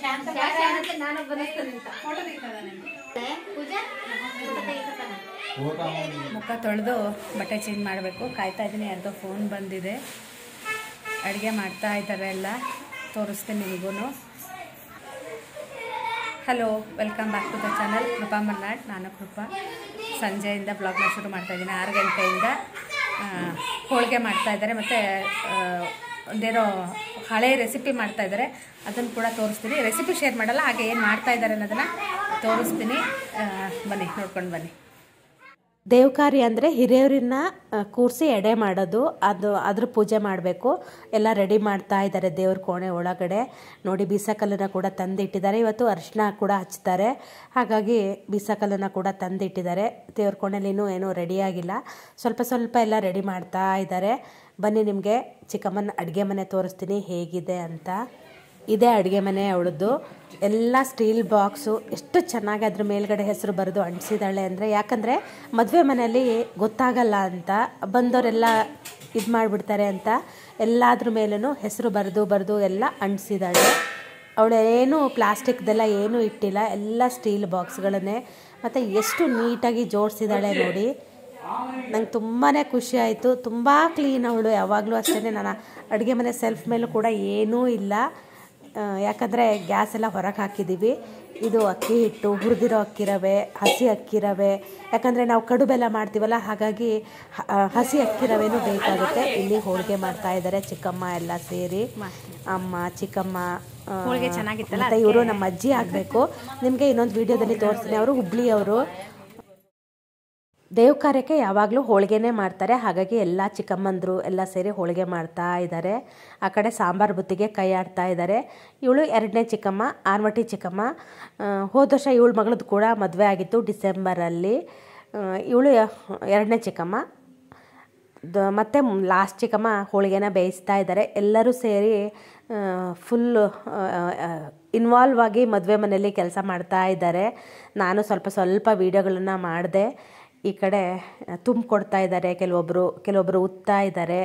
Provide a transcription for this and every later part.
ನಾನು ಬಂದಿರ್ತೀನಿ ಅಂತ ಫೋಟೋ ತೆಗಿತದ ಪೂಜಾ ಫೋಟೋ ತೆಗಿತಾನ ಮುಖ ತೊಳೆದು ಬಟ್ಟೆ ಚೇಂಜ್ ಮಾಡಬೇಕು ಕಾಯ್ತಾ ಇದ್ದೀನಿ ಯಾರ್ದೋ ಫೋನ್ ಬಂದಿದೆ ಅಡುಗೆ ಮಾಡ್ತಾ ಇದ್ದಾರೆ ಎಲ್ಲ ತೋರಿಸ್ತೀನಿ ನಿಮಗೂ hello welcome back to the channel Krupa Malnad ನಾನು ಕೃಪಾ ಸಂಜೆಯಿಂದ ಬ್ಲಾಗ್ನ ಶುರು ಮಾಡ್ತಾ ಇದ್ದೀನಿ ಆರು ಗಂಟೆಯಿಂದ ಆ, ಹೋಳಿಗೆ ಮಾಡ್ತಾ ಇದ್ದಾರೆ ಮತ್ತು ಒಂದೇನೋ ಹಳೆ ರೆಸಿಪಿ ಮಾಡ್ತಾ ಇದ್ದಾರೆ ಅದನ್ನು ಕೂಡ ತೋರಿಸ್ತೀನಿ ರೆಸಿಪಿ ಶೇರ್ ಮಾಡಲ್ಲ ಹಾಗೆ ಏನು ಮಾಡ್ತಾ ಇದ್ದಾರೆ ಅನ್ನೋದನ್ನು ತೋರಿಸ್ತೀನಿ ಆ, ಬನ್ನಿ ನೋಡ್ಕೊಂಡು ಬನ್ನಿ ದೇವಕಾರ್ಯ ಅಂದರೆ ಹಿರಿಯರನ್ನ ಕೂರಿಸಿ ಎಡೆ ಮಾಡೋದು ಅದು ಅದ್ರ ಪೂಜೆ ಮಾಡಬೇಕು ಎಲ್ಲ ರೆಡಿ ಮಾಡ್ತಾ ಇದ್ದಾರೆ ದೇವ್ರ ಕೋಣೆ ಒಳಗಡೆ ನೋಡಿ ಬೀಸಕಲ್ಲನ್ನು ಕೂಡ ತಂದಿಟ್ಟಿದ್ದಾರೆ ಇವತ್ತು ಅರಿಶಿನ ಕೂಡ ಹಚ್ತಾರೆ ಹಾಗಾಗಿ ಬೀಸಕಲ್ಲನ್ನು ಕೂಡ ತಂದಿಟ್ಟಿದ್ದಾರೆ ದೇವ್ರ ಕೋಣೆಲಿ ಇನ್ನೂ ಏನೂ ರೆಡಿಯಾಗಿಲ್ಲ ಸ್ವಲ್ಪ ಸ್ವಲ್ಪ ಎಲ್ಲ ರೆಡಿ ಮಾಡ್ತಾ ಇದ್ದಾರೆ ಬನ್ನಿ ನಿಮಗೆ ಚಿಕ್ಕಮ್ಮನ ಅಡುಗೆ ಮನೆ ತೋರಿಸ್ತೀನಿ ಹೇಗಿದೆ ಅಂತ ಇದೇ ಅಡುಗೆ ಮನೆ ಅವಳದ್ದು ಎಲ್ಲ ಸ್ಟೀಲ್ ಬಾಕ್ಸು ಎಷ್ಟು ಚೆನ್ನಾಗಿ ಅದ್ರ ಮೇಲ್ಗಡೆ ಹೆಸರು ಬರೆದು ಅಂಟಿಸಿದಾಳೆ ಅಂದರೆ ಯಾಕಂದರೆ ಮದುವೆ ಮನೆಯಲ್ಲಿ ಗೊತ್ತಾಗಲ್ಲ ಅಂತ ಬಂದವರೆಲ್ಲ ಇದು ಮಾಡಿಬಿಡ್ತಾರೆ ಅಂತ ಎಲ್ಲಾದ್ರ ಮೇಲೂ ಹೆಸರು ಬರೆದು ಬರೆದು ಎಲ್ಲ ಅಂಟಿಸಿದಾಳೆ ಅವಳು ಏನು ಪ್ಲಾಸ್ಟಿಕ್ದೆಲ್ಲ ಏನೂ ಇಟ್ಟಿಲ್ಲ ಎಲ್ಲ ಸ್ಟೀಲ್ ಬಾಕ್ಸ್ಗಳನ್ನೇ ಮತ್ತು ಎಷ್ಟು ನೀಟಾಗಿ ಜೋಡಿಸಿದಾಳೆ ನೋಡಿ ನಂಗೆ ತುಂಬಾ ಖುಷಿ ಆಯಿತು ತುಂಬ ಕ್ಲೀನ್ ಅವಳು ಯಾವಾಗಲೂ ಅಷ್ಟೇ ನಾನು ಅಡುಗೆ ಮನೆ ಸೆಲ್ಫ್ ಮೇಲೂ ಕೂಡ ಏನೂ ಇಲ್ಲ ಆ, ಯಾಕಂದರೆ ಗ್ಯಾಸ್ ಎಲ್ಲ ಹೊರಗೆ ಹಾಕಿದ್ದೀವಿ ಇದು ಅಕ್ಕಿ ಹಿಟ್ಟು ಹುರಿದಿರೋ ಅಕ್ಕಿ ರವೆ ಹಸಿ ಅಕ್ಕಿ ರವೆ ಯಾಕಂದರೆ ನಾವು ಕಡು ಬೆಲ್ಲ ಮಾಡ್ತೀವಲ್ಲ ಹಾಗಾಗಿ ಹ- ಆ, ಹಸಿ ಅಕ್ಕಿ ರವೆನೂ ಬೇಕಾಗುತ್ತೆ ಇಲ್ಲಿ ಹೋಳಿಗೆ ಮಾಡ್ತಾ ಇದ್ದಾರೆ ಚಿಕ್ಕಮ್ಮ ಎಲ್ಲ ಸೇರಿ ಅಮ್ಮ ಚಿಕ್ಕಮ್ಮ ಆ, ಹೋಳಿಗೆ ಚೆನ್ನಾಗಿತ್ತಲ್ಲ, ಮತ್ತೆ ಇವರು ನಮ್ಮ ಅಜ್ಜಿ ಆಗಬೇಕು ನಿಮಗೆ ಇನ್ನೊಂದು ವಿಡಿಯೋದಲ್ಲಿ ತೋರಿಸ್ತೀನಿ ಅವರು ಹುಬ್ಳಿಯವರು ದೇವ್ ಕಾರ್ಯಕ್ಕೆ ಯಾವಾಗಲೂ ಹೋಳಿಗೆನೇ ಮಾಡ್ತಾರೆ ಹಾಗಾಗಿ ಎಲ್ಲ ಚಿಕ್ಕಮ್ಮಂದರು ಎಲ್ಲ ಸೇರಿ ಹೋಳಿಗೆ ಮಾಡ್ತಾ ಇದ್ದಾರೆ ಆ ಕಡೆ ಸಾಂಬಾರು ಬುತ್ತಿಗೆ ಕೈ ಆಡ್ತಾ ಇದ್ದಾರೆ ಇವಳು ಎರಡನೇ ಚಿಕ್ಕಮ್ಮ ಆರ್ವಟಿ ಚಿಕ್ಕಮ್ಮ ಆ, ಹೋದ ವರ್ಷ ಇವಳ ಮಗಳದ್ದು ಕೂಡ ಮದುವೆ ಆಗಿತ್ತು ಡಿಸೆಂಬರಲ್ಲಿ ಇವಳು ಎರಡನೇ ಚಿಕ್ಕಮ್ಮ ದ ಮತ್ತು ಲಾಸ್ಟ್ ಚಿಕ್ಕಮ್ಮ ಹೋಳಿಗೆನ ಬೇಯಿಸ್ತಾ ಇದ್ದಾರೆ ಎಲ್ಲರೂ ಸೇರಿ ಫುಲ್ ಇನ್ವಾಲ್ವ್ ಆಗಿ ಮದುವೆ ಮನೆಯಲ್ಲಿ ಕೆಲಸ ಮಾಡ್ತಾ ಇದ್ದಾರೆ ನಾನು ಸ್ವಲ್ಪ ಸ್ವಲ್ಪ ವೀಡಿಯೋಗಳನ್ನು ಮಾಡಿದೆ ಈ ಕಡೆ ತುಂಬಿಕೊಡ್ತಾ ಇದ್ದಾರೆ ಕೆಲವೊಬ್ಬರು ಕೆಲವೊಬ್ಬರು ಉತ್ತಾ ಇದ್ದಾರೆ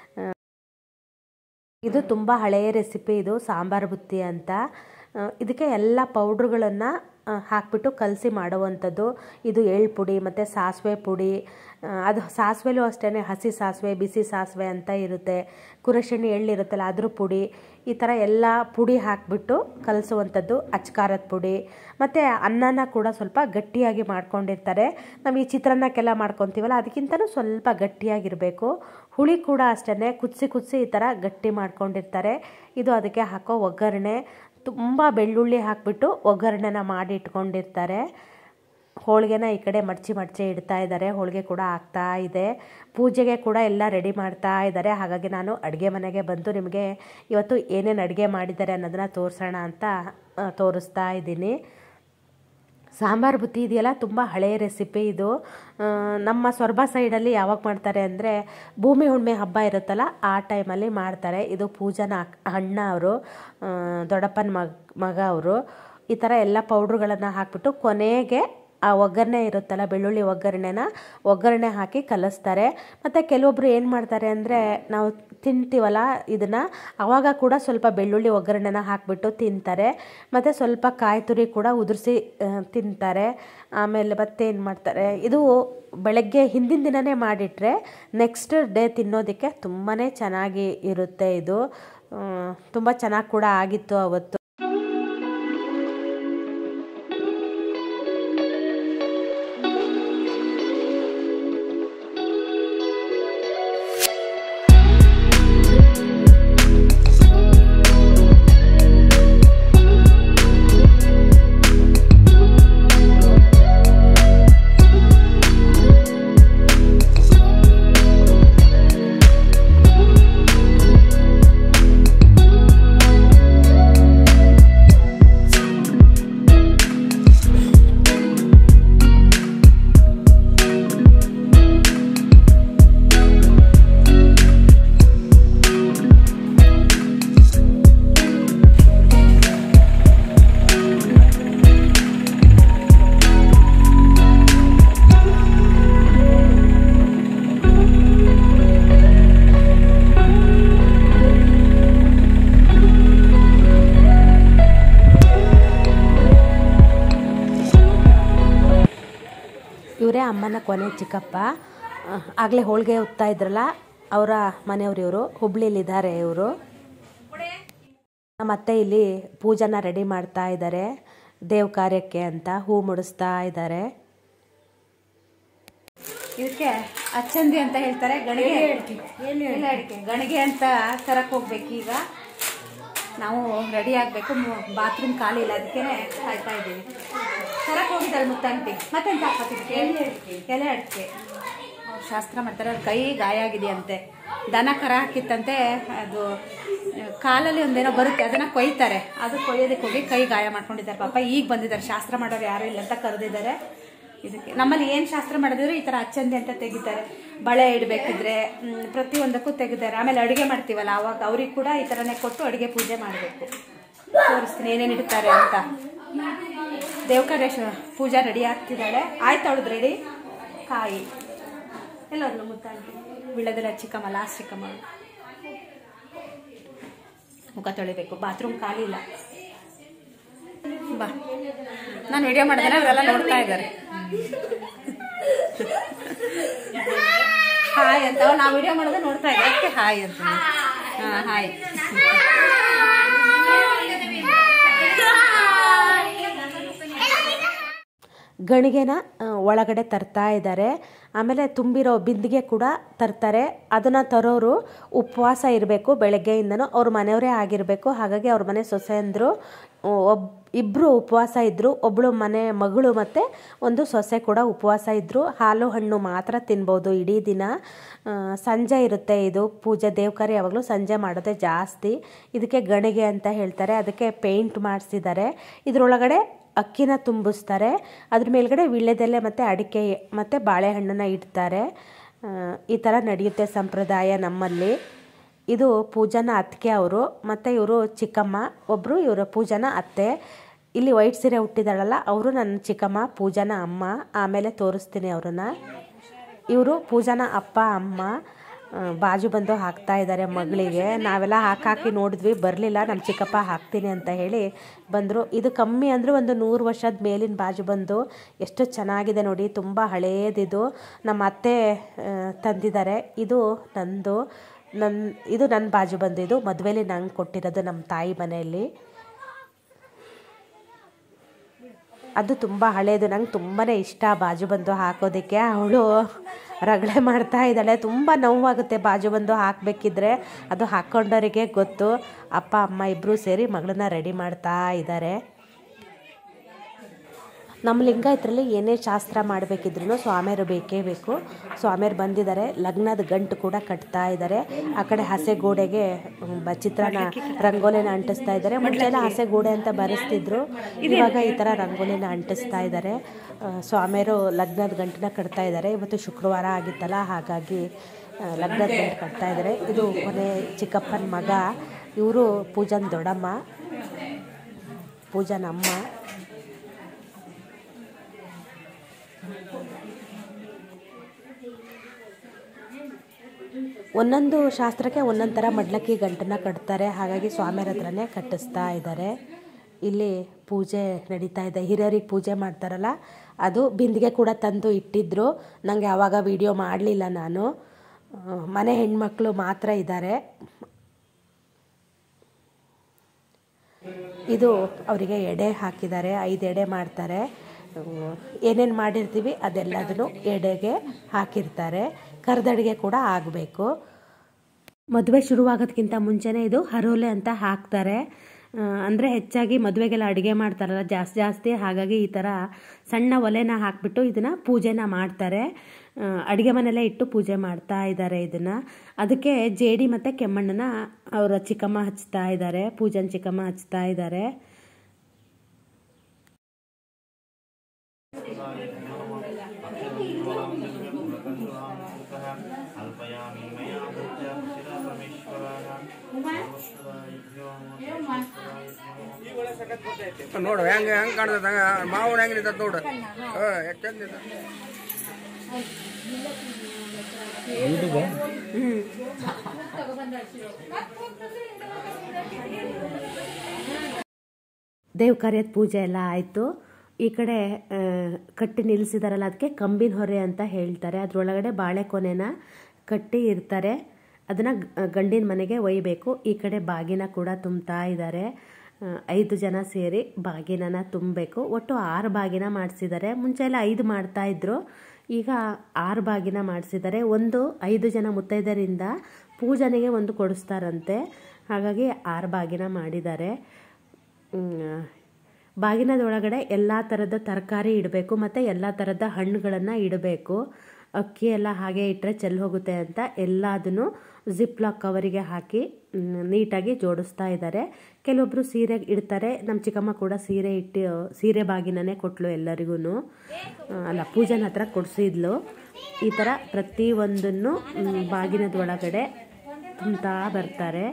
ಇದು ತುಂಬ ಹಳೆಯ ರೆಸಿಪಿ ಇದು ಸಾಂಬಾರು ಬುತ್ತಿ ಅಂತ ಆ, ಇದಕ್ಕೆ ಎಲ್ಲ ಪೌಡ್ರುಗಳನ್ನು ಹಾಕಿಬಿಟ್ಟು ಕಲಸಿ ಮಾಡುವಂಥದ್ದು ಇದು ಎಳ್ಳು ಪುಡಿ ಮತ್ತು ಸಾಸಿವೆ ಪುಡಿ ಆ, ಅದು ಸಾಸಿವೆಲೂ ಅಷ್ಟೇ ಹಸಿ ಸಾಸಿವೆ ಬಿಸಿ ಸಾಸಿವೆ ಅಂತ ಇರುತ್ತೆ ಕುರಶಿಣಿ ಎಳ್ಳಿರುತ್ತಲ್ಲ ಅದ್ರ ಪುಡಿ ಈ ಥರ ಎಲ್ಲ ಪುಡಿ ಹಾಕಿಬಿಟ್ಟು ಕಲಸುವಂಥದ್ದು ಅಚ್ಕಾರದ ಪುಡಿ ಮತ್ತು ಅನ್ನನ ಕೂಡ ಸ್ವಲ್ಪ ಗಟ್ಟಿಯಾಗಿ ಮಾಡ್ಕೊಂಡಿರ್ತಾರೆ ನಾವು ಈ ಚಿತ್ರಾನ್ನಕ್ಕೆಲ್ಲ ಮಾಡ್ಕೊತೀವಲ್ಲ ಅದಕ್ಕಿಂತಲೂ ಸ್ವಲ್ಪ ಗಟ್ಟಿಯಾಗಿರಬೇಕು ಹುಳಿ ಕೂಡ ಅಷ್ಟೇ ಕುದಿಸಿ ಕುದಿಸಿ ಈ ಥರ ಗಟ್ಟಿ ಮಾಡ್ಕೊಂಡಿರ್ತಾರೆ ಇದು ಅದಕ್ಕೆ ಹಾಕೋ ಒಗ್ಗರಣೆ ತುಂಬ ಬೆಳ್ಳುಳ್ಳಿ ಹಾಕಿಬಿಟ್ಟು ಒಗ್ಗರಣೆನ ಮಾಡಿ ಇಟ್ಕೊಂಡಿರ್ತಾರೆ ಹೋಳಿಗೆನ ಈ ಕಡೆ ಮಡಚಿ ಮಡಚಿ ಇಡ್ತಾ ಇದ್ದಾರೆ ಹೋಳಿಗೆ ಕೂಡ ಆಗ್ತಾ ಇದೆ ಪೂಜೆಗೆ ಕೂಡ ಎಲ್ಲ ರೆಡಿ ಮಾಡ್ತಾ ಇದ್ದಾರೆ ಹಾಗಾಗಿ ನಾನು ಅಡುಗೆ ಮನೆಗೆ ಬಂದು ನಿಮಗೆ ಇವತ್ತು ಏನೇನು ಅಡುಗೆ ಮಾಡಿದ್ದಾರೆ ಅನ್ನೋದನ್ನ ತೋರಿಸೋಣ ಅಂತ ಆ, ತೋರಿಸ್ತಾ ಇದ್ದೀನಿ ಸಾಂಬಾರು ಬುತ್ತಿ ಇದೆಯಲ್ಲ ತುಂಬ ಹಳೆಯ ರೆಸಿಪಿ ಇದು ಆ, ನಮ್ಮ ಸೊರಬ ಸೈಡಲ್ಲಿ ಯಾವಾಗ ಮಾಡ್ತಾರೆ ಅಂದರೆ ಭೂಮಿ ಹುಣ್ಣಿಮೆ ಹಬ್ಬ ಇರುತ್ತಲ್ಲ ಆ ಟೈಮಲ್ಲಿ ಮಾಡ್ತಾರೆ ಇದು ಪೂಜನ ಅಕ್- ಅಣ್ಣ ಅವರು ದೊಡ್ಡಪ್ಪನ ಮಗ ಮಗ ಅವರು ಈ ಥರ ಎಲ್ಲ ಪೌಡ್ರುಗಳನ್ನು ಹಾಕ್ಬಿಟ್ಟು ಕೊನೆಗೆ ಆ ಒಗ್ಗರಣೆ ಇರುತ್ತಲ್ಲ ಬೆಳ್ಳುಳ್ಳಿ ಒಗ್ಗರಣೆನ ಒಗ್ಗರಣೆ ಹಾಕಿ ಕಲಿಸ್ತಾರೆ ಮತ್ತು ಕೆಲವೊಬ್ರು ಏನು ಮಾಡ್ತಾರೆ ಅಂದರೆ ನಾವು ತಿಂತೀವಲ್ಲ ಇದನ್ನು ಆವಾಗ ಕೂಡ ಸ್ವಲ್ಪ ಬೆಳ್ಳುಳ್ಳಿ ಒಗ್ಗರಣೆನ ಹಾಕಿಬಿಟ್ಟು ತಿಂತಾರೆ ಮತ್ತು ಸ್ವಲ್ಪ ಕಾಯಿ ತುರಿ ಕೂಡ ಉದುರಿಸಿ ತಿಂತಾರೆ ಆಮೇಲೆ ಮತ್ತೆ ಏನು ಮಾಡ್ತಾರೆ ಇದು ಬೆಳಗ್ಗೆ ಹಿಂದಿನ ದಿನವೇ ಮಾಡಿಟ್ರೆ ನೆಕ್ಸ್ಟ್ ಡೇ ತಿನ್ನೋದಕ್ಕೆ ತುಂಬಾ ಚೆನ್ನಾಗಿ ಇರುತ್ತೆ ಇದು ತುಂಬ ಚೆನ್ನಾಗಿ ಕೂಡ ಆಗಿತ್ತು ಅವತ್ತು ಅಮ್ಮನ ಕೊನೆ ಚಿಕ್ಕಪ್ಪ ಆಗಲೇ ಹೋಳಿಗೆ ಉತ್ತಾ ಇದ್ರಲ್ಲ ಅವರ ಮನೆಯವರು ಇವರು ಹುಬ್ಳಿಲಿದ್ದಾರೆ ಇವರು ನಮ್ಮ ಅತ್ತೆ ಇಲ್ಲಿ ಪೂಜಾನ ರೆಡಿ ಮಾಡ್ತಾ ಇದ್ದಾರೆ ದೇವ್ ಕಾರ್ಯಕ್ಕೆ ಅಂತ ಹೂ ಮುಡಿಸ್ತಾ ಇದ್ದಾರೆ ಇದಕ್ಕೆ ಅಚ್ಚಂದಿ ಅಂತ ಹೇಳ್ತಾರೆ ಗಣಿಗೆ ಎಲೆ ಅಡಿಕೆ ಗಣಿಗೆ ಅಂತ ತರಕ್ಕೆ ಹೋಗ್ಬೇಕು ಈಗ ನಾವು ರೆಡಿ ಆಗಬೇಕು ಬಾತ್ರೂಮ್ ಖಾಲಿ ಇಲ್ಲ ಅದಕ್ಕೆ ಕಾಯ್ತಾ ಇದ್ದೀವಿ ತರಕ್ಕೆ ಹೋಗಿದ್ದಾರೆ ಮುತ್ತಂಟಿ ಮತ್ತೆಂತ ಹಾಕೋತಿದ್ಕೆ ಎಲೆ ಅಡಿಕೆ ಎಲೆ ಅಡಿಕೆ ಅವ್ರು ಶಾಸ್ತ್ರ ಮಾಡ್ತಾರೆ ಅವ್ರ ಕೈ ಗಾಯ ಆಗಿದೆಯಂತೆ ದನ ಕರ ಹಾಕಿತ್ತಂತೆ ಅದು ಕಾಲಲ್ಲಿ ಒಂದೇನೋ ಬರುತ್ತೆ ಅದನ್ನ ಕೊಯ್ತಾರೆ ಅದು ಕೊಯ್ಯೋದಕ್ಕೆ ಹೋಗಿ ಕೈ ಗಾಯ ಮಾಡ್ಕೊಂಡಿದ್ದಾರೆ ಪಾಪ ಈಗ ಬಂದಿದ್ದಾರೆ ಶಾಸ್ತ್ರ ಮಾಡೋರು ಯಾರು ಇಲ್ಲ ಅಂತ ಕರೆದಿದ್ದಾರೆ ಇದಕ್ಕೆ ನಮ್ಮಲ್ಲಿ ಏನು ಶಾಸ್ತ್ರ ಮಾಡಿದ್ರು ಈ ಥರ ಅಚ್ಚಂದಿ ಅಂತ ತೆಗಿತಾರೆ ಬಳೆ ಇಡಬೇಕಿದ್ರೆ ಪ್ರತಿಯೊಂದಕ್ಕೂ ತೆಗಿತಾರೆ ಆಮೇಲೆ ಅಡುಗೆ ಮಾಡ್ತೀವಲ್ಲ ಅವಾಗ ಅವ್ರಿಗೆ ಕೂಡ ಈ ಥರನೇ ಕೊಟ್ಟು ಅಡುಗೆ ಪೂಜೆ ಮಾಡಬೇಕು ತೋರಿಸ್ತೀನಿ ಏನೇನು ಇಡ್ತಾರೆ ಅಂತ ದೇವಕಾರೇಶ ಪೂಜಾ ರೆಡಿ ಆಗ್ತಿದ್ದಾಳೆ ಆಯ್ತು ಅವಳದು ರೆಡಿ ಕಾಯಿ ಎಲ್ಲ ಒಂದು ಮುತ್ತಾಂಟಿ ಬೀಳದೆಲ್ಲ ಚಿಕ್ಕಮ್ಮ ಲಾಸ್ಟ್ ಚಿಕ್ಕಮ್ಮ ಮುಖ ತೊಳಿಬೇಕು ಬಾತ್ರೂಮ್ ಖಾಲಿ ಇಲ್ಲ ಬಾ ನಾನು ವಿಡಿಯೋ ಮಾಡಿದ್ರೆ ಅವರೆಲ್ಲ ನೋಡ್ತಾ ಇದ್ದಾರೆ ಹಾಯ್ ಅಂತ ನಾವು ವಿಡಿಯೋ ಮಾಡೋದು ನೋಡ್ತಾ ಇದ್ದಾರೆ ಅದಕ್ಕೆ ಹಾಯ್ ಅಂತ ಹಾಂ ಹಾಯ್ ಗಣಿಗೆನ ಆ, ಒಳಗಡೆ ತರ್ತಾ ಇದ್ದಾರೆ ಆಮೇಲೆ ತುಂಬಿರೋ ಬಿಂದಿಗೆ ಕೂಡ ತರ್ತಾರೆ ಅದನ್ನು ತರೋರು ಉಪವಾಸ ಇರಬೇಕು ಬೆಳಗ್ಗೆಯಿಂದನೂ ಅವ್ರ ಮನೆಯವರೇ ಆಗಿರಬೇಕು ಹಾಗಾಗಿ ಅವ್ರ ಮನೆ ಸೊಸೆಯಂದರು ಒಬ್ ಇಬ್ಬರು ಉಪವಾಸ ಇದ್ದರು ಒಬ್ಬಳು ಮನೆ ಮಗಳು ಮತ್ತು ಒಂದು ಸೊಸೆ ಕೂಡ ಉಪವಾಸ ಇದ್ದರು ಹಾಲು ಹಣ್ಣು ಮಾತ್ರ ತಿನ್ಬೋದು ಇಡೀ ದಿನ ಆ, ಸಂಜೆ ಇರುತ್ತೆ ಇದು ಪೂಜೆ ದೇವಕಾರ್ಯ ಯಾವಾಗಲೂ ಸಂಜೆ ಮಾಡೋದೇ ಜಾಸ್ತಿ ಇದಕ್ಕೆ ಗಣಿಗೆ ಅಂತ ಹೇಳ್ತಾರೆ ಅದಕ್ಕೆ ಪೇಂಟ್ ಮಾಡಿಸಿದ್ದಾರೆ ಇದರೊಳಗಡೆ ಅಕ್ಕಿನ ತುಂಬಿಸ್ತಾರೆ ಅದ್ರ ಮೇಲ್ಗಡೆ ವೀಳ್ಯದೆಲೆ ಮತ್ತು ಅಡಿಕೆ ಮತ್ತು ಬಾಳೆಹಣ್ಣನ್ನು ಇಡ್ತಾರೆ ಆ, ಈ ಥರ ನಡೆಯುತ್ತೆ ಸಂಪ್ರದಾಯ ನಮ್ಮಲ್ಲಿ ಇದು ಪೂಜಾನ ಅತ್ತಿಗೆ ಅವರು ಮತ್ತು ಇವರು ಚಿಕ್ಕಮ್ಮ ಒಬ್ಬರು ಇವರು ಪೂಜಾನ ಅತ್ತೆ ಇಲ್ಲಿ ವೈಟ್ ಸೀರೆ ಹುಟ್ಟಿದಾಳಲ್ಲ ಅವರು ನನ್ನ ಚಿಕ್ಕಮ್ಮ ಪೂಜಾನ ಅಮ್ಮ ಆಮೇಲೆ ತೋರಿಸ್ತೀನಿ ಅವ್ರನ್ನ ಇವರು ಪೂಜಾನ ಅಪ್ಪ ಅಮ್ಮ ಆ, ಬಾಜು ಬಂದು ಹಾಕ್ತಾ ಇದ್ದಾರೆ ಮಗಳಿಗೆ ನಾವೆಲ್ಲ ಹಾಕಾಕಿ ನೋಡಿದ್ವಿ ಬರಲಿಲ್ಲ ನಮ್ಮ ಚಿಕ್ಕಪ್ಪ ಹಾಕ್ತೀನಿ ಅಂತ ಹೇಳಿ ಬಂದರು ಇದು ಕಮ್ಮಿ ಅಂದರೆ ಒಂದು ನೂರು ವರ್ಷದ ಮೇಲಿನ ಬಾಜು ಬಂದು ಎಷ್ಟು ಚೆನ್ನಾಗಿದೆ ನೋಡಿ ತುಂಬ ಹಳೇದಿದು ನಮ್ಮ ಅತ್ತೆ ಆ, ತಂದಿದ್ದಾರೆ ಇದು ನಂದು ನನ್ನ ಇದು ನನ್ನ ಬಾಜು ಬಂದಿದ್ದು ಮದುವೆಲಿ ನಂಗೆ ಕೊಟ್ಟಿರೋದು ನಮ್ಮ ತಾಯಿ ಮನೆಯಲ್ಲಿ ಅದು ತುಂಬ ಹಳೇದು ನಂಗೆ ತುಂಬಾ ಇಷ್ಟ ಬಾಜು ಬಂದು ಹಾಕೋದಕ್ಕೆ ಅವಳು ರಗಳೆ ಮಾಡ್ತಾ ಇದ್ದಾಳೆ ತುಂಬ ನೋವಾಗುತ್ತೆ ಬಾಜು ಬಂದು ಹಾಕಬೇಕಿದ್ರೆ ಅದು ಹಾಕ್ಕೊಂಡವರಿಗೆ ಗೊತ್ತು ಅಪ್ಪ ಅಮ್ಮ ಇಬ್ಬರು ಸೇರಿ ಮಗಳನ್ನ ರೆಡಿ ಮಾಡ್ತಾ ಇದ್ದಾರೆ ನಮ್ಮ ಲಿಂಗಾಯತರಲ್ಲಿ ಏನೇ ಶಾಸ್ತ್ರ ಮಾಡಬೇಕಿದ್ರು ಸ್ವಾಮಿಯರು ಬೇಕೇ ಬೇಕು ಸ್ವಾಮಿಯರು ಬಂದಿದ್ದಾರೆ ಲಗ್ನದ ಗಂಟು ಕೂಡ ಕಟ್ತಾ ಇದ್ದಾರೆ ಆ ಕಡೆ ಹಸೆ ಗೋಡೆಗೆ ಮ್, ಬ- ಚಿತ್ರನ ರಂಗೋಲಿನ ಅಂಟಿಸ್ತಾ ಇದ್ದಾರೆ ಮುಂಚೆ ಎಲ್ಲ ಹಸೆ ಗೋಡೆ ಅಂತ ಬರೆಸ್ತಿದ್ರು ಇವಾಗ ಈ ಥರ ರಂಗೋಲಿನ ಅಂಟಿಸ್ತಾ ಇದ್ದಾರೆ ಆ, ಸ್ವಾಮಿಯರು ಲಗ್ನದ ಗಂಟನ್ನ ಕಟ್ತಾ ಇದ್ದಾರೆ ಇವತ್ತು ಶುಕ್ರವಾರ ಆಗಿತ್ತಲ್ಲ ಹಾಗಾಗಿ ಆ, ಲಗ್ನದ ಗಂಟು ಕಟ್ತಾ ಇದ್ದಾರೆ ಇದು ಕೊನೆ ಚಿಕ್ಕಪ್ಪನ ಮಗ ಇವರು ಪೂಜನ್ ದೊಡ್ಡಮ್ಮ ಪೂಜನ ಅಮ್ಮ ಒಂದೊಂದು ಶಾಸ್ತ್ರಕ್ಕೆ ಒಂದೊಂದು ಥರ ಮಡ್ಲಕ್ಕಿ ಗಂಟನ್ನ ಕಟ್ತಾರೆ ಹಾಗಾಗಿ ಸ್ವಾಮಿಯರ ಹತ್ರನೇ ಕಟ್ಟಿಸ್ತಾ ಇದ್ದಾರೆ ಇಲ್ಲಿ ಪೂಜೆ ನಡೀತಾ ಇದೆ ಹಿರಿಯರಿಗೆ ಪೂಜೆ ಮಾಡ್ತಾರಲ್ಲ ಅದು ಬಿಂದಿಗೆ ಕೂಡ ತಂದು ಇಟ್ಟಿದ್ರು ನನಗೆ ಆವಾಗ ವಿಡಿಯೋ ಮಾಡಲಿಲ್ಲ ನಾನು ಆ, ಮನೆ ಹೆಣ್ಮಕ್ಳು ಮಾತ್ರ ಇದ್ದಾರೆ ಇದು ಅವರಿಗೆ ಎಡೆ ಹಾಕಿದ್ದಾರೆ ಐದು ಎಡೆ ಮಾಡ್ತಾರೆ ಏನೇನು ಮಾಡಿರ್ತೀವಿ ಅದೆಲ್ಲದನ್ನು ಎಡೆಗೆ ಹಾಕಿರ್ತಾರೆ ಕರ್ದಡಿಗೆ ಕೂಡ ಆಗಬೇಕು ಮದುವೆ ಶುರುವಾಗೋದಕ್ಕಿಂತ ಮುಂಚೆನೇ ಇದು ಹರೋಲೆ ಅಂತ ಹಾಕ್ತಾರೆ ಅಂದರೆ ಹೆಚ್ಚಾಗಿ ಮದುವೆಗೆಲ್ಲ ಅಡುಗೆ ಮಾಡ್ತಾರಲ್ಲ ಜಾಸ್ತಿ ಜಾಸ್ತಿ ಹಾಗಾಗಿ ಈ ಥರ ಸಣ್ಣ ಒಲೆನ ಹಾಕಿಬಿಟ್ಟು ಇದನ್ನು ಪೂಜೆನ ಮಾಡ್ತಾರೆ ಅಡುಗೆ ಮನೆಯಲ್ಲೇ ಇಟ್ಟು ಪೂಜೆ ಮಾಡ್ತಾ ಇದ್ದಾರೆ ಇದನ್ನು ಅದಕ್ಕೆ ಜೇಡಿ ಮತ್ತು ಕೆಮ್ಮಣ್ಣನ ಅವರ ಚಿಕ್ಕಮ್ಮ ಹಚ್ತಾ ಇದ್ದಾರೆ ಪೂಜನ್ ಚಿಕ್ಕಮ್ಮ ಹಚ್ತಾ ಇದ್ದಾರೆ ಅಲ್ಪಯಾಮಿ ಮಯಾ ಭೃತ್ಯ ಶಿರಪರಮೇಶ್ವರಾಯ ನೋಡು ಹೆಂಗ ಹೆಂಗ್ ಕಾಣ್ತದ ಹಂಗ ಮಾವನ ಹೆಂಗ್ ನಿಂತದ ನೋಡು ಹ ಎಷ್ಟ್ ಚಂದ ನಿಂತದ. ದೇವ್ ಕಾರ್ಯದ ಪೂಜೆ ಎಲ್ಲ ಆಯಿತು ಈ ಕಡೆ ಆ, ಕಟ್ಟಿ ನಿಲ್ಲಿಸಿದಾರಲ್ಲ ಅದಕ್ಕೆ ಕಂಬಿನ ಹೊರೆ ಅಂತ ಹೇಳ್ತಾರೆ ಅದರೊಳಗಡೆ ಬಾಳೆಕೊನೆನ ಕಟ್ಟಿ ಇರ್ತಾರೆ ಅದನ್ನು ಗಂಡಿನ ಮನೆಗೆ ಒಯ್ಯಬೇಕು ಈ ಕಡೆ ಬಾಗಿನ ಕೂಡ ತುಂಬ್ತಾ ಇದ್ದಾರೆ ಆ, ಐದು ಜನ ಸೇರಿ ಬಾಗಿನನ ತುಂಬಬೇಕು ಒಟ್ಟು ಆರು ಬಾಗಿನ ಮಾಡಿಸಿದ್ದಾರೆ ಮುಂಚೆ ಎಲ್ಲ ಐದು ಮಾಡ್ತಾ ಇದ್ರು ಈಗ ಆರು ಬಾಗಿನ ಮಾಡಿಸಿದ್ದಾರೆ ಒಂದು ಐದು ಜನ ಮುತ್ತೈದರಿಂದ ಪೂಜನೆಗೆ ಒಂದು ಕೊಡಿಸ್ತಾರಂತೆ ಹಾಗಾಗಿ ಆರು ಬಾಗಿನ ಮಾಡಿದ್ದಾರೆ ಮ್, ಬಾಗಿನದೊಳಗಡೆ ಎಲ್ಲ ಥರದ ತರಕಾರಿ ಇಡಬೇಕು ಮತ್ತು ಎಲ್ಲ ಥರದ ಹಣ್ಣುಗಳನ್ನು ಇಡಬೇಕು ಅಕ್ಕಿ ಎಲ್ಲ ಹಾಗೆ ಇಟ್ಟರೆ ಚೆಲ್ಲಿ ಹೋಗುತ್ತೆ ಅಂತ ಎಲ್ಲದನ್ನು ಜಿಪ್ ಲಾಕ್ ಕವರಿಗೆ ಹಾಕಿ ಮ್, ನೀಟಾಗಿ ಜೋಡಿಸ್ತಾ ಇದ್ದಾರೆ ಕೆಲವೊಬ್ಬರು ಸೀರೆ ಇಡ್ತಾರೆ ನಮ್ಮ ಚಿಕ್ಕಮ್ಮ ಕೂಡ ಸೀರೆ ಇಟ್ಟು ಸೀರೆ ಬಾಗಿನನೇ ಕೊಟ್ಲು ಎಲ್ಲರಿಗೂ ಅಲ್ಲ ಪೂಜನ ಹತ್ರ ಕೊಡಿಸಿದ್ಲು ಈ ಥರ ಪ್ರತಿಯೊಂದನ್ನು ಮ್, ಬಾಗಿನದ ಒಳಗಡೆ ತುಂಬ್ತಾ ಬರ್ತಾರೆ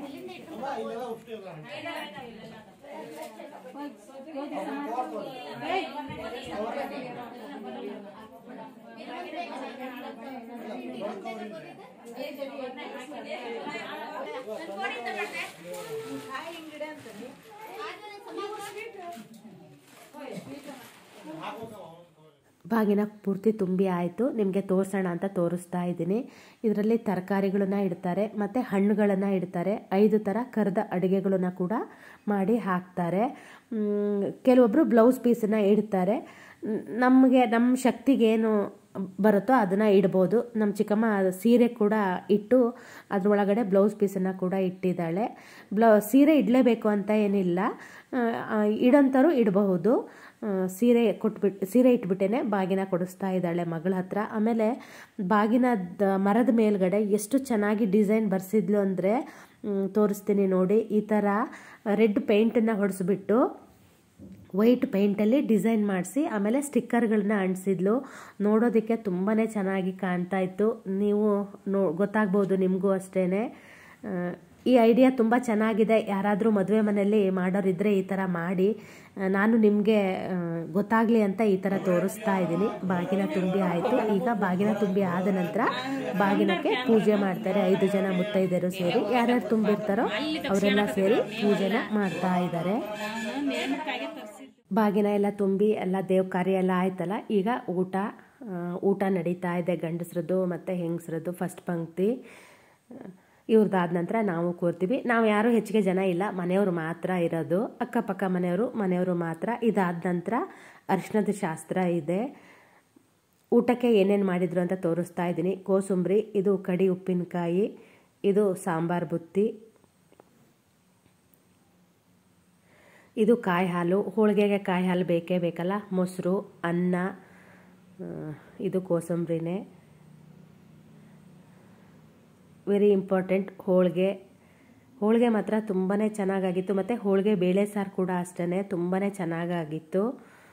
ಬಾಗಿನ ಪೂರ್ತಿ ತುಂಬಿ ಆಯಿತು ನಿಮಗೆ ತೋರಿಸೋಣ ಅಂತ ತೋರಿಸ್ತಾ ಇದ್ದೀನಿ ಇದರಲ್ಲಿ ತರಕಾರಿಗಳನ್ನ ಇಡ್ತಾರೆ ಮತ್ತು ಹಣ್ಣುಗಳನ್ನು ಇಡ್ತಾರೆ ಐದು ಥರ ಕರೆದ ಅಡುಗೆಗಳನ್ನ ಕೂಡ ಮಾಡಿ ಹಾಕ್ತಾರೆ ಮ್, ಕೆಲವೊಬ್ಬರು ಬ್ಲೌಸ್ ಪೀಸನ್ನು ಇಡ್ತಾರೆ ಮ್, ನಮಗೆ ನಮ್ಮ ಶಕ್ತಿಗೇನು ಬರುತ್ತೋ ಅದನ್ನು ಇಡ್ಬೋದು ನಮ್ಮ ಚಿಕ್ಕಮ್ಮ ಸೀರೆ ಕೂಡ ಇಟ್ಟು ಅದರೊಳಗಡೆ ಬ್ಲೌಸ್ ಪೀಸನ್ನು ಕೂಡ ಇಟ್ಟಿದ್ದಾಳೆ ಬ್ಲೌ ಸೀರೆ ಇಡಲೇಬೇಕು ಅಂತ ಏನಿಲ್ಲ ಆ, ಆ, ಇಡೋಂಥವ್ರು ಇಡಬಹುದು ಆ, ಸೀರೆ ಕೊಟ್ಬಿಟ್ಟು ಸೀರೆ ಇಟ್ಬಿಟ್ಟೇನೆ ಬಾಗಿನ ಕೊಡಿಸ್ತಾ ಇದ್ದಾಳೆ ಮಗಳ ಹತ್ರ ಆಮೇಲೆ ಬಾಗಿನದ ಮರದ ಮೇಲ್ಗಡೆ ಎಷ್ಟು ಚೆನ್ನಾಗಿ ಡಿಸೈನ್ ಬರ್ಸಿದ್ಲು ಅಂದರೆ ತೋರಿಸ್ತೀನಿ ನೋಡಿ ಈ ಥರ ರೆಡ್ ಪೇಂಟನ್ನು ಹೊಡೆಸ್ಬಿಟ್ಟು ವೈಟ್ ಪೇಂಟಲ್ಲಿ ಡಿಸೈನ್ ಮಾಡಿಸಿ ಆಮೇಲೆ ಸ್ಟಿಕ್ಕರ್ಗಳನ್ನ ಅಂಟಿಸಿದ್ಲು ನೋಡೋದಕ್ಕೆ ತುಂಬಾ ಚೆನ್ನಾಗಿ ಕಾಣ್ತಾ ಇತ್ತು ನೀವು ನೋ ಗೊತ್ತಾಗ್ಬೋದು ನಿಮಗೂ ಅಷ್ಟೇ ಈ ಐಡಿಯಾ ತುಂಬ ಚೆನ್ನಾಗಿದೆ ಯಾರಾದರೂ ಮದುವೆ ಮನೆಯಲ್ಲಿ ಮಾಡೋರಿದ್ದರೆ ಈ ಥರ ಮಾಡಿ ಆ, ನಾನು ನಿಮಗೆ ಗೊತ್ತಾಗಲಿ ಅಂತ ಈ ಥರ ತೋರಿಸ್ತಾ ಇದ್ದೀನಿ ಬಾಗಿನ ತುಂಬಿ ಆಯಿತು ಈಗ ಬಾಗಿನ ತುಂಬಿ ಆದ ನಂತರ ಬಾಗಿನಕ್ಕೆ ಪೂಜೆ ಮಾಡ್ತಾರೆ ಐದು ಜನ ಮುತ್ತೈದೆಯರು ಸೇರಿ ಯಾರ್ಯಾರು ತುಂಬಿರ್ತಾರೋ ಅವರೆಲ್ಲ ಸೇರಿ ಪೂಜೆನ ಮಾಡ್ತಾ ಇದ್ದಾರೆ ಬಾಗಿನ ಎಲ್ಲ ತುಂಬಿ ಎಲ್ಲ ದೇವ್ ಕಾರ್ಯ ಎಲ್ಲ ಆಯ್ತಲ್ಲ ಈಗ ಊಟ ಆ, ಊಟ ನಡೀತಾ ಇದೆ ಗಂಡಸ್ರದ್ದು ಮತ್ತು ಹೆಂಗಸ್ರದ್ದು ಫಸ್ಟ್ ಪಂಕ್ತಿ ಇವ್ರದ್ದಾದ ನಂತರ ನಾವು ಕೂರ್ತೀವಿ ನಾವು ಯಾರೂ ಹೆಚ್ಚಿಗೆ ಜನ ಇಲ್ಲ ಮನೆಯವರು ಮಾತ್ರ ಇರೋದು ಅಕ್ಕಪಕ್ಕ ಮನೆಯವರು ಮನೆಯವರು ಮಾತ್ರ ಇದಾದ ನಂತರ ಅರಿಶಿಣದ ಶಾಸ್ತ್ರ ಇದೆ ಊಟಕ್ಕೆ ಏನೇನು ಮಾಡಿದ್ರು ಅಂತ ತೋರಿಸ್ತಾ ಇದ್ದೀನಿ ಕೋಸುಂಬರಿ ಇದು ಕಡಿ ಉಪ್ಪಿನಕಾಯಿ ಇದು ಸಾಂಬಾರ್ ಬುತ್ತಿ ಇದು ಕಾಯಿ ಹಾಲು ಹೋಳಿಗೆಗೆ ಕಾಯಿ ಹಾಲು ಬೇಕೇ ಬೇಕಲ್ಲ ಮೊಸರು ಅನ್ನ ಆ, ಇದು ಕೋಸಂಬರಿನೇ ವೆರಿ ಇಂಪಾರ್ಟೆಂಟ್ ಹೋಳಿಗೆ ಹೋಳಿಗೆ ಮಾತ್ರ ತುಂಬಾ ಚೆನ್ನಾಗಾಗಿತ್ತು ಮತ್ತು ಹೋಳಿಗೆ ಬೇಳೆ ಸಾರು ಕೂಡ ಅಷ್ಟೇ ತುಂಬಾ ಚೆನ್ನಾಗಾಗಿತ್ತು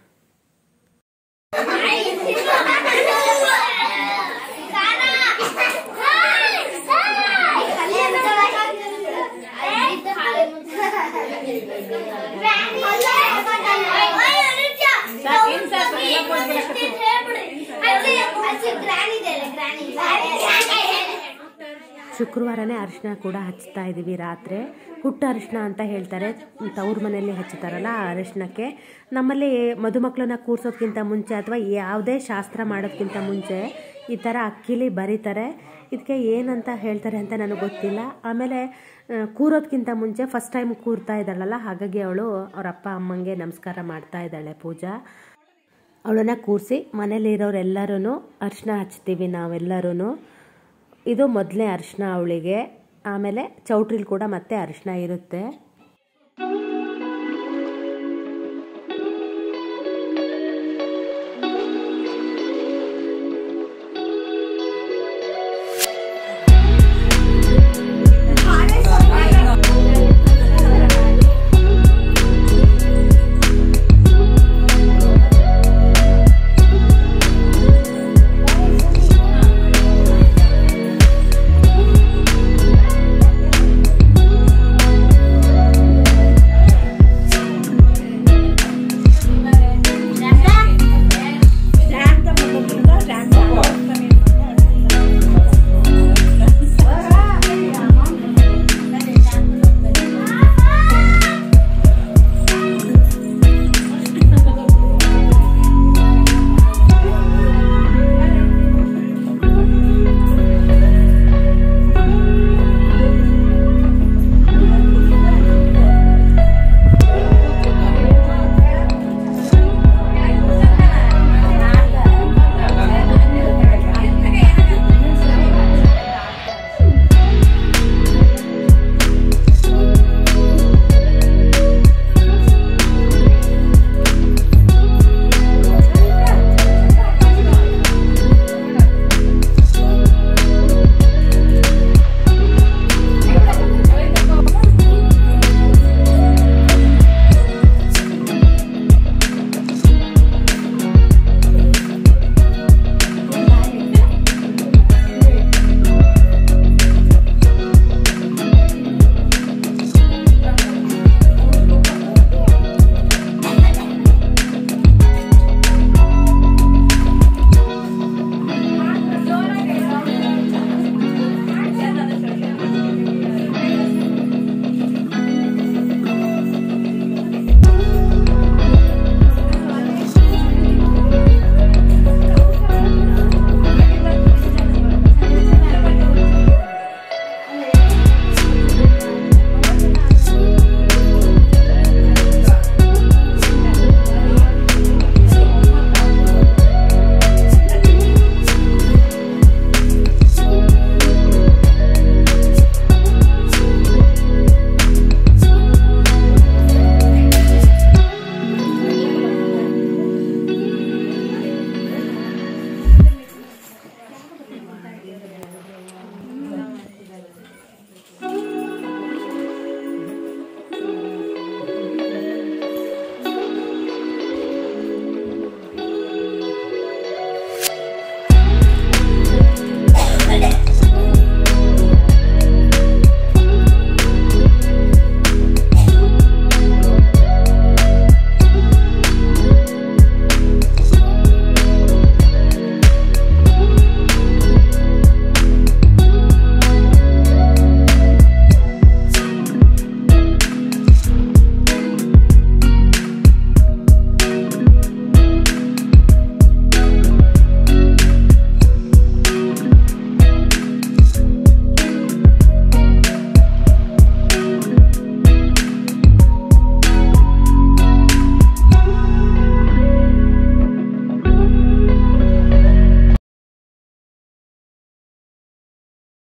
ಶುಕ್ರವಾರನೇ ಅರಿಶಿನ ಕೂಡ ಹಚ್ತಾ ಇದ್ದೀವಿ ರಾತ್ರಿ ಹುಟ್ಟು ಅರಿಶಿನ ಅಂತ ಹೇಳ್ತಾರೆ ತವ್ರ ಮನೆಯಲ್ಲಿ ಹಚ್ಚುತ್ತಾರಲ್ಲ ಆ ಅರಿಶಿನಕ್ಕೆ ನಮ್ಮಲ್ಲಿ ಮದುಮಕ್ಕಳನ್ನ ಕೂರ್ಸೋದ್ಕಿಂತ ಮುಂಚೆ ಅಥವಾ ಯಾವುದೇ ಶಾಸ್ತ್ರ ಮಾಡೋದ್ಕಿಂತ ಮುಂಚೆ ಈ ಥರ ಅಕ್ಕಿಲಿ ಬರೀತಾರೆ ಇದಕ್ಕೆ ಏನಂತ ಹೇಳ್ತಾರೆ ಅಂತ ನನಗೆ ಗೊತ್ತಿಲ್ಲ ಆಮೇಲೆ ಆ, ಕೂರೋದ್ಕಿಂತ ಮುಂಚೆ ಫಸ್ಟ್ ಟೈಮ್ ಕೂರ್ತಾ ಇದ್ದಾಳಲ್ಲ ಹಾಗಾಗಿ ಅವಳು ಅವ್ರ ಅಪ್ಪ ಅಮ್ಮಂಗೆ ನಮಸ್ಕಾರ ಮಾಡ್ತಾ ಇದ್ದಾಳೆ ಪೂಜಾ ಅವಳನ್ನ ಕೂರಿಸಿ ಮನೇಲಿರೋರೆಲ್ಲರೂ ಅರಿಶಿನ ಹಚ್ತೀವಿ ನಾವೆಲ್ಲರೂ ಇದು ಮೊದಲನೇ ಅರಿಶಿನ ಅವಳಿಗೆ ಆಮೇಲೆ ಚೌಟ್ರಿಲಿ ಕೂಡ ಮತ್ತೆ ಅರಿಶಿನ ಇರುತ್ತೆ